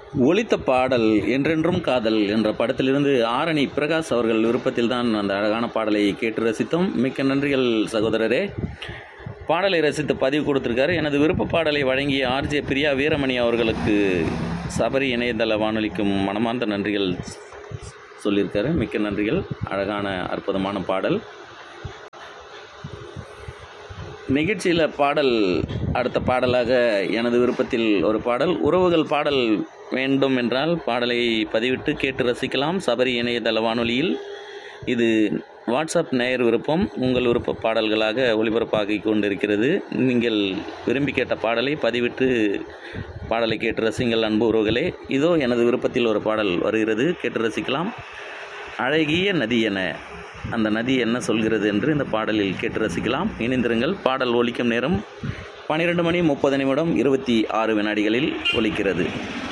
ஒலித்த பாடல் என்றென்றும் காதல் என்ற படத்திலிருந்து ஆரணி பிரகாஷ் அவர்கள் விருப்பத்தில் தான் அந்த அழகான பாடலை கேட்டு ரசித்தோம் மிக்க நன்றிகள் சகோதரரே பாடலை ரசித்து பதிவு கொடுத்துருக்காரு எனது விருப்ப பாடலை வழங்கிய ஆர்ஜே பிரியா வீரமணி அவர்களுக்கு சபரி இணையதள வானொலிக்கும் மனமார்ந்த நன்றிகள் சொல்லியிருக்காரு மிக்க நன்றிகள் அழகான அற்புதமான பாடல் நிகழ்ச்சியில் பாடல் அடுத்த பாடலாக எனது விருப்பத்தில் ஒரு பாடல் உறவுகள் பாடல் வேண்டும் என்றால் பாடலை பதிவிட்டு கேட்டு ரசிக்கலாம் சபரி இணையதள வானொலியில் இது வாட்ஸ்அப் நேயர் விருப்பம் உங்கள் விருப்ப பாடல்களாக ஒளிபரப்பாகி கொண்டிருக்கிறது நீங்கள் விரும்பி கேட்ட பாடலை பதிவிட்டு பாடலை கேட்டு ரசிங்கள் அன்பு உறவுகளே இதோ எனது விருப்பத்தில் ஒரு பாடல் வருகிறது கேட்டு ரசிக்கலாம் அழகிய நதி என அந்த நதி என்ன சொல்கிறது என்று இந்த பாடலில் கேட்டு ரசிக்கலாம் இணைந்திருங்கள் பாடல் ஒலிக்கும் நேரம் பன்னிரெண்டு மணி முப்பது நிமிடம் இருபத்தி ஆறு வினாடிகளில் ஒலிக்கிறது